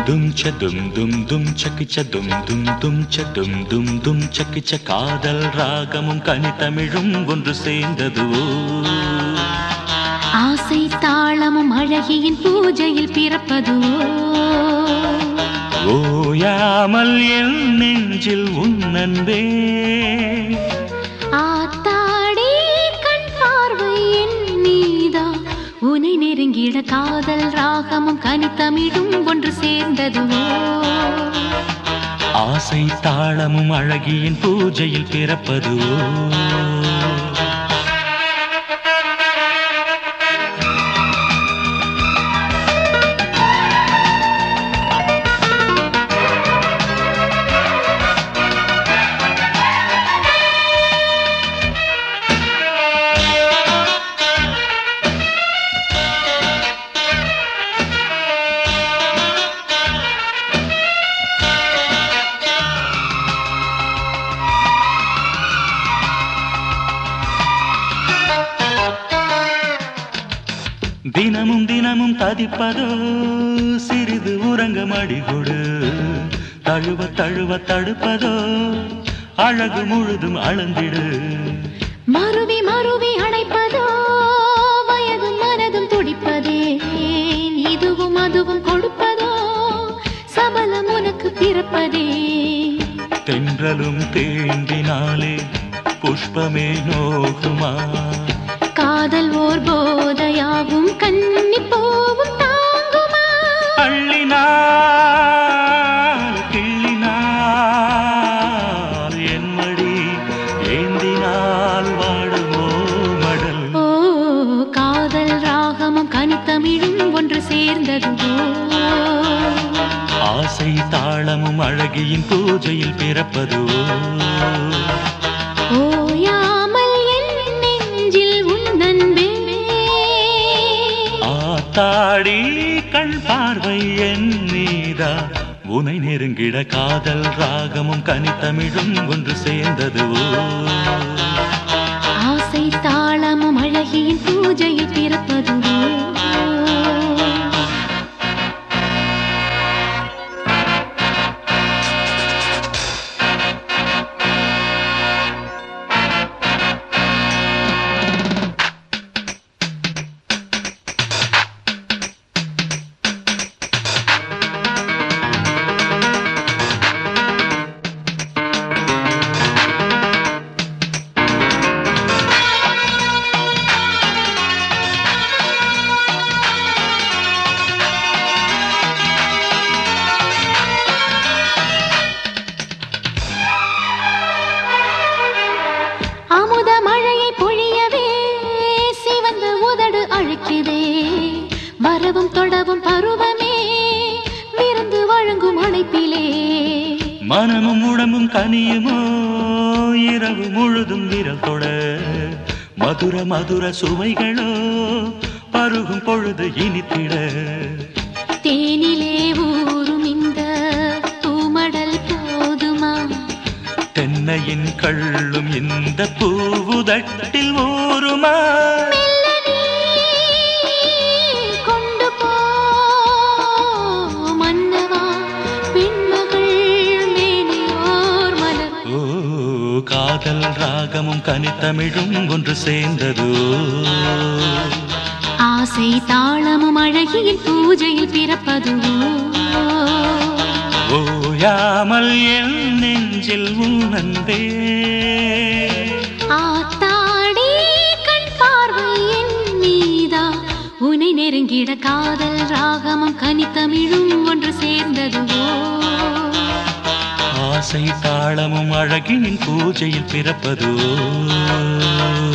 தும் ச தும் தும் தும் சக்கு ச தும் தும் தும் ச தும் தும் தும் சக்கு ச காதல் ராகமும் கனித்தமிழும் ஒன்று சேர்ந்ததுவோ ஆசை தாளமும் அழகியின் பூஜையில் பிறப்பதுவோ ஓயாமல் என் நெஞ்சில் உன்னன்பே ஆத்தாடி கண் பார்வை என் நீதா உனை நெருங்கிட காதல் ராகமும் கனித்தமிழும் ஒன்று சேர்ந்ததுவோ ஆசை தாளமும் அழகியின் பூஜையில் பிறப்பதுவோ தினமும் தினமும் ததிப்பதோ சிறிது உறங்க மடிகொடு தழுவ தழுவ தடுப்பதோ அழகு முழுதும் அளந்திடு மருவி மருவி அணைப்பதோ வயதும் மனதும் துடிப்பதே இதுவும் அதுவும் கொடுப்பதோ சபலம் உனக்கு பிறப்பதே தென்றலும் தேண்டினாலே புஷ்பமே நோகுமா காதல் ஓர் போதையாகும் கன்னி போவும் தாங்குமா அள்ளினாள் கிள்ளினாள் என் மடி ஏந்தினால் வாடுமோ மடல் ஓ காதல் ராகமும் கனித்தமிழும் ஒன்று சேர்ந்ததுவோ ஆசை தாளமும் அழகியின் பூஜையில் பிறப்பதுவோ ஓயாமல் என் நெஞ்சில் உன் அன்பே ஆத்தாடி கண் பார்வை என் நீதா உனை நெருங்கிட காதல் ராகமும் கனித்தமிழும் ஒன்று சேர்ந்ததுவோ ஆசை தாளமும் அழகியின் பூஜையில் பிறப்பதுவோ அமுத மழையை பொழியவே சிவந்த உதடு அழைக்குதே வரவும் தொடவும் பருவமே விருந்து வழங்கும் அழைப்பிலே மனமும் உடம்பும் கனியுமோ இரவு முழுதும் விரல் தொட மதுர மதுர சுவைகளோ பருகும் பொழுது இனித்திட தேனிலே ஊறும் இந்த பூமடல் போதுமா தென்னையின் கள்ளும் இந்த பூவுதட்டில் ஊறுமா மெல்ல நீ கொண்டு போ மன்னவா பெண்மகள் மேனியோர் மலர் ஓ காதல் ராகமும் கனித்தமிழும் ஒன்று சேர்ந்ததோ ஆசை தாளமும் அழகியின் பூஜையில் பிறப்பதுவோ ஓயாமல் என் நெஞ்சில் உன்னந்தே ஆத்தாடி கண் பார்வை என் மீதா உனை நெருங்கிட காதல் ராகமும் கனித்தமிழும் ஒன்று சேர்ந்ததுவோ ஆசை தாளமும் அழகின் பூஜையில் பிறப்பதோ